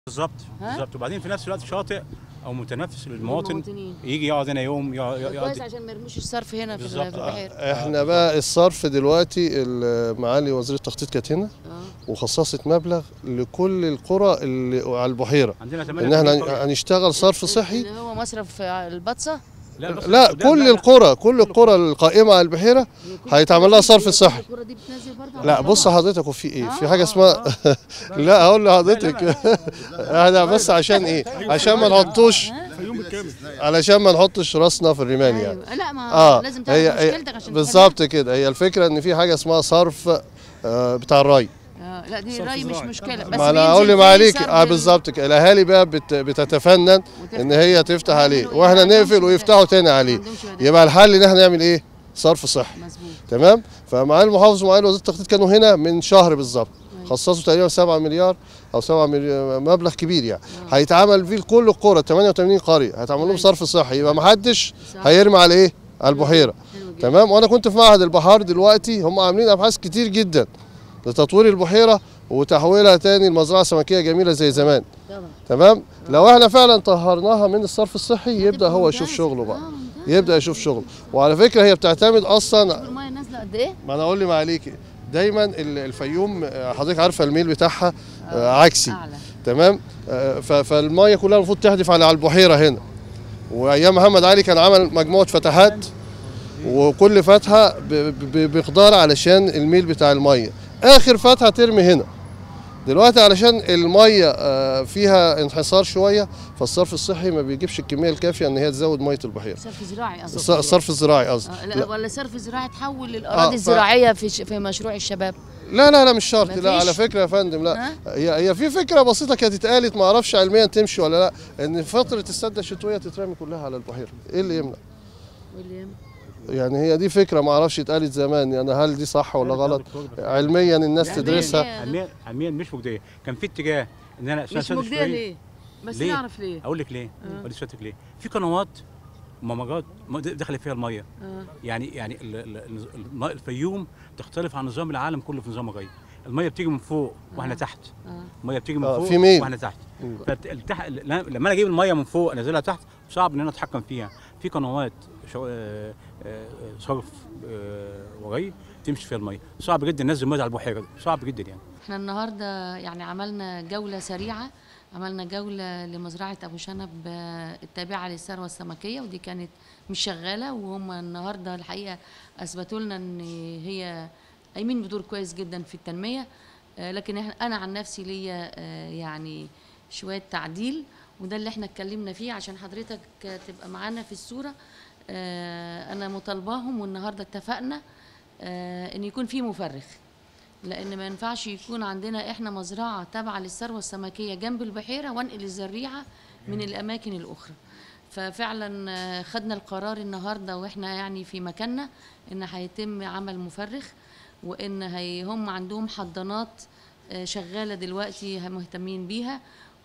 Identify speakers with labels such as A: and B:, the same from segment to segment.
A: بالظبط
B: ها؟
A: بالظبط وبعدين في نفس الوقت شاطئ او متنفس للمواطن
B: للمواطنين.
A: يجي يقعد هنا يوم يقعد-
B: كويس
A: يقعد
B: عشان ما يرموش الصرف هنا في
A: بالظبط.
B: ال- في البحيره
C: احنا بقى الصرف دلوقتي ال- معالي وزير التخطيط كانت هنا
B: اه
C: وخصصت مبلغ لكل القرى اللي على البحيره
A: عندنا
C: ان
A: 88
C: احنا هنشتغل صرف صحي
B: اللي هو مصرف البطسه
A: بس
C: لا
A: السودان
C: كل
A: لا، لا.
C: القرى كل القرى القائمه على البحيره
B: هي كل
C: هيتعمل
B: الكرة
C: لها
B: دي-
C: صرف
B: كل
C: صحي.
B: الكرة دي بتنزل برضه
C: لا
B: على
C: بص
B: الطبق.
C: حضرتك وفي ايه في
B: آه،
C: حاجه
B: آه،
C: اسمها لا هقول لحضرتك انا بس عشان ايه عشان ما نحطوش علشان ما نحطش راسنا في الرمال يعني
B: ايوه لا ما
C: اه
B: لازم تعرف
C: هي هي
B: مشكلتك عشان
C: بالظبط كده هي الفكره ان في حاجه اسمها صرف آه، بتاع الري
B: تحلها. آه لا دي الري مش مشكله بس
C: ما انا
B: بينزل
C: اقول لي
B: فيه
C: ما عليك
B: صرف
C: اه
B: ال-
C: بالظبط كده الاهالي بقى بت بتتفنن
B: وتفتح.
C: ان هي تفتح عليه
B: يعملوا إيه؟
C: واحنا
B: ما عندهمش
C: نقفل ويفتحوا
B: بدائل.
C: تاني
B: ما
C: عليه
B: عندهمش بدائل.
C: يبقى الحل ان احنا نعمل ايه صرف صحي
B: مظبوط
C: تمام فمعالي المحافظ ومعالي وزير التخطيط كانوا هنا من شهر بالظبط
B: أيوة.
C: خصصوا تقريبا 7 مليار او 7 مليار مبلغ كبير يعني هيتعمل فيه لكل القرى 88 قريه هيتعمل لهم
B: كويس.
C: صرف صحي يبقى ما حدش
B: صح.
C: هيرمي على ايه على البحيره
B: حلو جدا
C: تمام وانا كنت في معهد البحار دلوقتي هم عاملين ابحاث كتير جدا لتطوير البحيره وتحويلها تاني لمزرعه سمكيه جميله زي زمان
B: طبعا
C: تمام لو احنا فعلا طهرناها من الصرف الصحي يبدا هو يشوف
B: ممتاز.
C: شغله بقى
B: آه، ممتاز.
C: يبدا يشوف شغله وعلى فكره هي بتعتمد اصلا
B: شوف الميه نازله قد ايه
C: ما انا اقول لي معاليك دايما ال- الفيوم آه، حضرتك عارفه الميل بتاعها آه، عكسي
B: اعلى
C: تمام آه، ف- فالميه كلها المفروض تهدف على على البحيره هنا وايام محمد علي كان عمل مجموعه فتحات وكل فتحه ب- ب- بمقدار علشان الميل بتاع الميه اخر فتحه ترمي هنا دلوقتي علشان الميه آه، فيها انحسار شويه فالصرف الصحي ما بيجيبش الكميه الكافيه ان هي تزود ميه البحيره
B: صرف زراعي
C: الص-
B: قصدي
C: الصرف الزراعي قصدي
B: آه لا,
C: لا.
B: ولا صرف زراعي تحول للاراضي
C: ف-
B: الزراعيه في ش... في مشروع الشباب
C: لا لا لا مش شرط لا
B: مفيش؟
C: على فكره يا فندم لا
B: ها؟
C: هي هي في فكره بسيطه كانت اتقالت ما اعرفش علميا تمشي ولا لا ان فتره السده الشتويه تترمي كلها على البحيره ايه اللي يمنع
B: ويليام
C: يعني هي دي فكره ما اعرفش اتقالت زمان يعني هل دي صح ولا غلط علميا الناس
B: لا،
C: تدرسها
B: علمياً.
A: علميا علميا مش مجديه كان في اتجاه ان انا عشان
B: مش
A: أسد
B: مجديه
A: شوية-
B: ليه بس
A: ليه؟
B: نعرف ليه
A: اقول لك ليه اقول لك ليه في قنوات ممرات دخلت فيها الميه
B: آه.
A: يعني يعني ال- ال- الم- الفيوم تختلف عن نظام العالم كله في نظام الري الميه بتيجي من فوق واحنا تحت
B: آه.
A: الميه بتيجي من
C: آه،
A: فوق
C: في ميل.
A: واحنا تحت فالتح... لما انا اجيب الميه من فوق انزلها تحت صعب ان انا اتحكم فيها في قنوات شو... آه، آه، صرف آه، وري تمشي فيها الميه صعب جدا ننزل ميه على البحيره دي صعب جدا يعني
B: احنا النهارده يعني عملنا جوله سريعه عملنا جوله لمزرعه ابو شنب آه، التابعه للثروه السمكيه ودي كانت مش شغاله وهم النهارده الحقيقه اثبتوا لنا ان هي قايمين بدور كويس جدا في التنميه آه، لكن احنا انا عن نفسي ليا آه، يعني شويه تعديل وده اللي احنا اتكلمنا فيه عشان حضرتك آه، تبقى معانا في الصوره آه، انا مطالباهم والنهارده اتفقنا آه، ان يكون في مفرخ لان ما ينفعش يكون عندنا احنا مزرعه تابعه للثروه السمكيه جنب البحيره وانقل الزريعه من الاماكن الاخرى ففعلا آه، خدنا القرار النهارده واحنا يعني في مكاننا ان هيتم عمل مفرخ وان هي هم عندهم حضانات آه، شغاله دلوقتي مهتمين بيها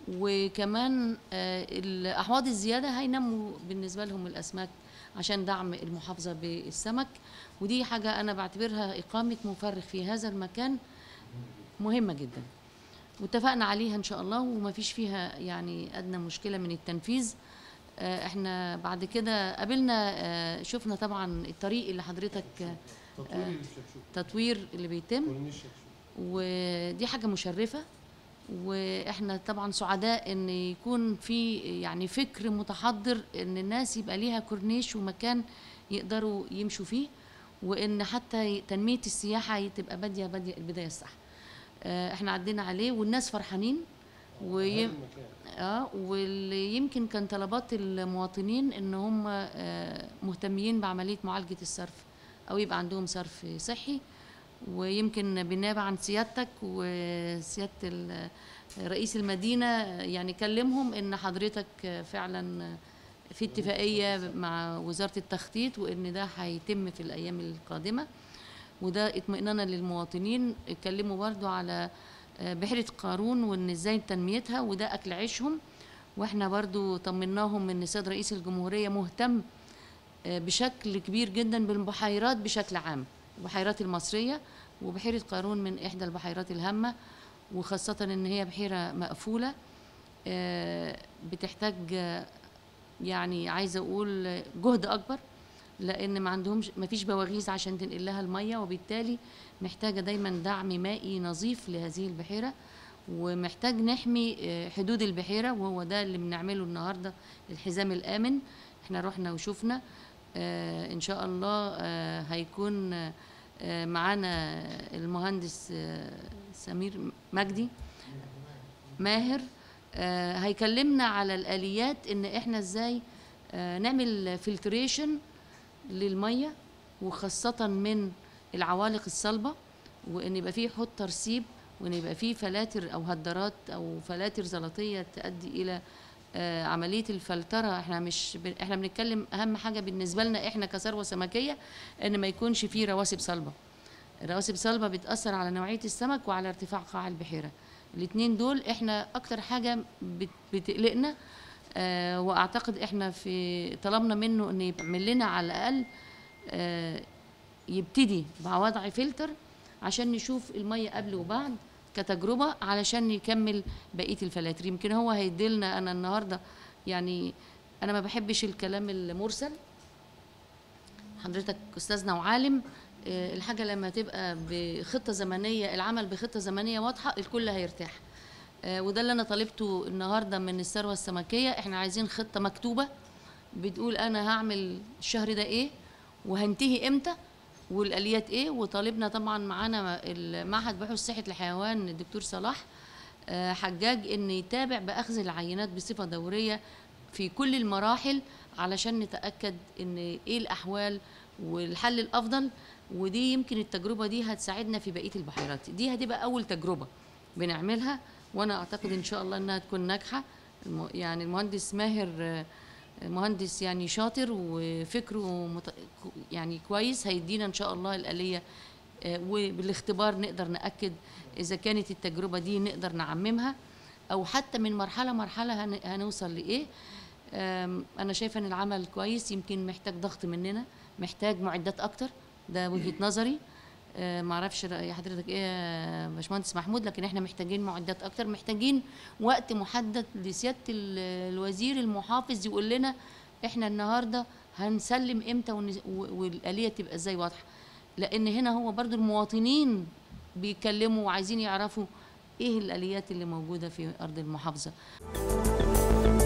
B: وكمان آه، الاحواض الزياده هينموا بالنسبه لهم الاسماك عشان دعم المحافظه بالسمك ودي حاجه انا بعتبرها اقامه مفرخ في هذا المكان مهمه جدا واتفقنا عليها ان شاء الله وما فيش فيها يعني ادنى مشكله من التنفيذ آه، احنا بعد كده قابلنا آه، شفنا طبعا الطريق اللي حضرتك آه، تطوير اللي بيتم ودي حاجه مشرفه واحنا طبعا سعداء ان يكون في يعني فكر متحضر ان الناس يبقى ليها كورنيش ومكان يقدروا يمشوا فيه وان حتى تنميه السياحه تبقى باديه باديه البدايه الصح آه، احنا عدينا عليه والناس فرحانين ويم... اه واللي يمكن كان طلبات المواطنين ان هم آه، مهتمين بعمليه معالجه الصرف او يبقى عندهم صرف صحي ويمكن بالنيابه عن سيادتك وسياده ال- رئيس المدينه يعني كلمهم ان حضرتك فعلا في اتفاقيه مع وزاره التخطيط وان ده هيتم في الايام القادمه وده اطمئنانا للمواطنين اتكلموا برضو على آه، بحيره قارون وان ازاي تنميتها وده اكل عيشهم واحنا برضو طمناهم ان السيد رئيس الجمهوريه مهتم آه، بشكل كبير جدا بالبحيرات بشكل عام البحيرات المصريه وبحيره قارون من احدى البحيرات الهامه وخاصه ان هي بحيره مقفوله آه، بتحتاج آه، يعني عايزه اقول آه، جهد اكبر لان ما عندهمش ما فيش بواغيز عشان تنقل لها الميه وبالتالي محتاجه دايما دعم مائي نظيف لهذه البحيره ومحتاج نحمي آه، حدود البحيره وهو ده اللي بنعمله النهارده الحزام الامن احنا رحنا وشفنا آه، ان شاء الله آه، هيكون آه، آه، معانا المهندس آه، سمير مجدي ماهر آه، هيكلمنا على الاليات ان احنا ازاي آه، نعمل فلتريشن للميه وخاصه من العوالق الصلبه وان يبقى فيه حوض ترسيب وان يبقى فيه فلاتر او هدرات او فلاتر زلطيه تؤدي الى آه، عمليه الفلتره احنا مش ب... احنا بنتكلم اهم حاجه بالنسبه لنا احنا كثروه سمكيه ان ما يكونش فيه رواسب صلبه الرواسب صلبه بتاثر على نوعيه السمك وعلى ارتفاع قاع البحيره الاثنين دول احنا اكتر حاجه بت- بتقلقنا آه واعتقد احنا في طلبنا منه ان يعمل لنا على الاقل آه يبتدي بوضع فلتر عشان نشوف الميه قبل وبعد كتجربه علشان يكمل بقيه الفلاتر يمكن هو هيديلنا انا النهارده يعني انا ما بحبش الكلام المرسل حضرتك استاذنا وعالم آه، الحاجه لما تبقى بخطه زمنيه العمل بخطه زمنيه واضحه الكل هيرتاح آه، وده اللي انا طالبته النهارده من الثروه السمكيه احنا عايزين خطه مكتوبه بتقول انا هعمل الشهر ده ايه وهنتهي امتى والاليات ايه وطالبنا طبعا معانا المعهد بحوث صحه الحيوان الدكتور صلاح آه، حجاج ان يتابع باخذ العينات بصفه دوريه في كل المراحل علشان نتاكد ان ايه الاحوال والحل الافضل ودي يمكن التجربه دي هتساعدنا في بقيه البحيرات دي هتبقى اول تجربه بنعملها وانا اعتقد ان شاء الله انها تكون ناجحه الم- يعني المهندس ماهر آه، مهندس يعني شاطر وفكره مت... يعني كويس هيدينا ان شاء الله الاليه آه، وبالاختبار نقدر ناكد اذا كانت التجربه دي نقدر نعممها او حتى من مرحله مرحله هن... هنوصل لايه آم، انا شايفه ان العمل كويس يمكن محتاج ضغط مننا محتاج معدات اكتر ده وجهه نظري آه، معرفش رأي حضرتك ايه يا باشمهندس محمود لكن احنا محتاجين معدات اكتر محتاجين وقت محدد لسياده ال- الوزير المحافظ يقول لنا احنا النهارده هنسلم امتى ون- و- والاليه تبقى ازاي واضحه لان هنا هو برضو المواطنين بيتكلموا وعايزين يعرفوا ايه الاليات اللي موجوده في ارض المحافظه